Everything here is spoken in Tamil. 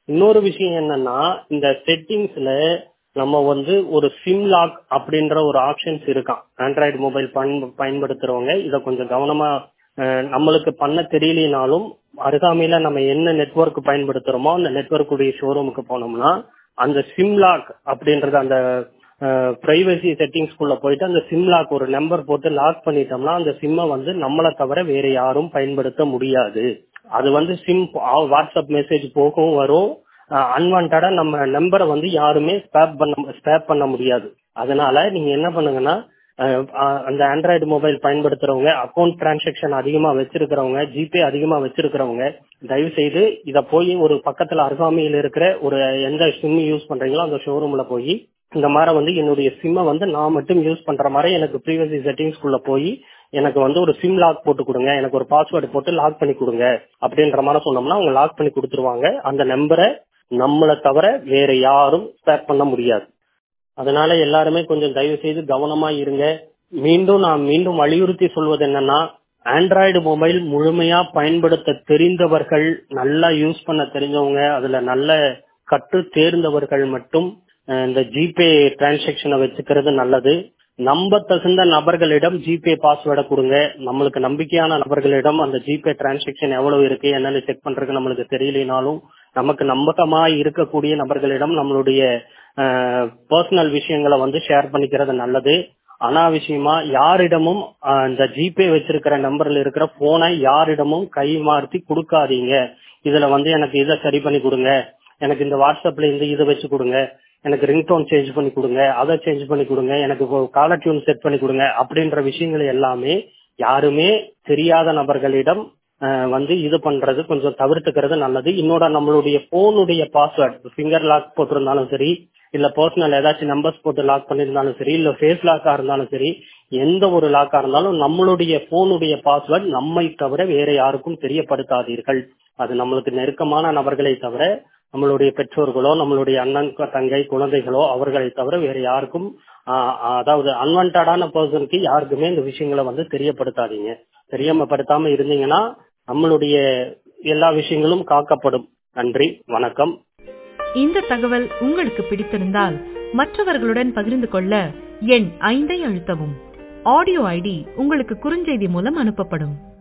இன்னொரு விஷயம் என்னன்னா இந்த செட்டிங்ஸ்ல நம்ம வந்து ஒரு சிம் லாக் அப்படின்ற ஒரு ஆப்ஷன்ஸ் இருக்கான் ஆண்ட்ராய்டு மொபைல் பயன்படுத்துறவங்க இதை கொஞ்சம் கவனமா அஹ், நம்மளுக்கு பண்ண தெரியலனாலும் அருகாமையில நம்ம என்ன நெட்வொர்க் பயன்படுத்துறோமோ அந்த நெட்வொர்க் உடைய ஷோரூமுக்கு போனோம்னா அந்த சிம் லாக் அப்படின்றது அந்த பிரைவசி செட்டிங்ஸ்குள்ள போயிட்டு அந்த சிம் லாக் ஒரு நம்பர் போட்டு லாக் பண்ணிட்டோம்னா அந்த சிம்மை வந்து நம்மளை தவிர வேற யாரும் பயன்படுத்த முடியாது அது வந்து சிம் வாட்ஸ்அப் மெசேஜ் போகவும் வரும் அன்வான்டா நம்ம நம்பரை வந்து யாருமே ஸ்பேப் பண்ண ஸ்பேப் பண்ண முடியாது அதனால நீங்க என்ன பண்ணுங்கன்னா அஹ், அஹ், அந்த ஆண்ட்ராய்டு மொபைல் பயன்படுத்துறவங்க அக்கௌண்ட் டிரான்சாக்ஷன் அதிகமா வச்சிருக்கிறவங்க ஜிபே அதிகமா வச்சிருக்கிறவங்க தயவு செய்து இத போய் ஒரு பக்கத்துல அருகாமையில் இருக்கிற ஒரு எந்த சிம் யூஸ் பண்றீங்களோ அந்த ஷோரூம்ல போய் இந்த மாதிரி வந்து என்னுடைய சிம்மை வந்து நான் மட்டும் யூஸ் பண்ற மாதிரி எனக்கு ப்ரீவியஸ் செட்டிங்ஸ்குள்ள போய் எனக்கு வந்து ஒரு சிம் லாக் போட்டு கொடுங்க எனக்கு ஒரு பாஸ்வேர்டு போட்டு லாக் பண்ணி கொடுங்க அப்படின்ற மாதிரி சொன்னோம்னா அவங்க லாக் பண்ணி கொடுத்துருவாங்க அந்த நம்பரை நம்மளை தவிர வேற யாரும் ஸ்பேக் பண்ண முடியாது அதனால எல்லாருமே கொஞ்சம் தயவு செய்து கவனமா இருங்க மீண்டும் நான் மீண்டும் வலியுறுத்தி சொல்வது என்னன்னா ஆண்ட்ராய்டு மொபைல் முழுமையா பயன்படுத்த தெரிந்தவர்கள் நல்லா யூஸ் பண்ண தெரிஞ்சவங்க அதுல நல்ல கற்று தேர்ந்தவர்கள் மட்டும் அஹ், இந்த ஜிபே டிரான்சாக்சனை வச்சுக்கிறது நல்லது நம்ப தகுந்த நபர்களிடம் ஜிபே பாஸ்வேர்டை கொடுங்க நம்மளுக்கு நம்பிக்கையான நபர்களிடம் அந்த ஜிபே டிரான்சாக்சன் எவ்வளவு இருக்கு என்னன்னு செக் பண்றதுக்கு நம்மளுக்கு தெரியலனாலும் நமக்கு நம்பகமா இருக்கக்கூடிய நபர்களிடம் நம்மளுடைய பர்சனல் விஷயங்களை வந்து ஷேர் பண்ணிக்கிறது நல்லது அனாவசியமா யாரிடமும் அஹ், இந்த ஜிபே வச்சிருக்கிற நம்பர்ல இருக்கிற போனை யாரிடமும் கை மாற்றி கொடுக்காதீங்க இதுல வந்து எனக்கு இதை சரி பண்ணி கொடுங்க எனக்கு இந்த வாட்ஸ்அப்ல இந்த இதை வச்சு கொடுங்க எனக்கு ரிங்டோன் சேஞ்ச் பண்ணி கொடுங்க அதை சேஞ்ச் பண்ணி கொடுங்க எனக்கு காலர் டியூன் செட் பண்ணி கொடுங்க அப்படின்ற விஷயங்கள் எல்லாமே யாருமே தெரியாத நபர்களிடம் அஹ், வந்து இது பண்றது கொஞ்சம் தவிர்த்துக்கிறது நல்லது இன்னொட நம்மளுடைய போனுடைய பாஸ்வேர்ட் ஃபிங்கர் லாக் போட்டிருந்தாலும் சரி இல்ல பர்சனல் ஏதாச்சும் நம்பர்ஸ் போட்டு லாக் பண்ணியிருந்தாலும் சரி இல்ல ஃபேஸ் லாக்கா இருந்தாலும் சரி எந்த ஒரு லாக்கா இருந்தாலும் நம்மளுடைய போனுடைய பாஸ்வேர்ட் நம்மை தவிர வேற யாருக்கும் தெரியப்படுத்தாதீர்கள் அது நம்மளுக்கு நெருக்கமான நபர்களை தவிர நம்மளுடைய பெற்றோர்களோ நம்மளுடைய அண்ணன் தங்கை குழந்தைகளோ அவர்களை தவிர வேற யாருக்கும் ஆஹ், அதாவது அன்வான்டான பர்சனுக்கு யாருக்குமே இந்த விஷயங்களை வந்து தெரியப்படுத்தாதீங்க தெரியப்படுத்தாம இருந்தீங்கன்னா நம்மளுடைய எல்லா விஷயங்களும் காக்கப்படும் நன்றி வணக்கம் இந்த தகவல் உங்களுக்கு பிடித்திருந்தால் மற்றவர்களுடன் பகிர்ந்து கொள்ள எண் ஐந்தை அழுத்தவும் ஆடியோ ஐடி உங்களுக்கு குறுஞ்செய்தி மூலம் அனுப்பப்படும்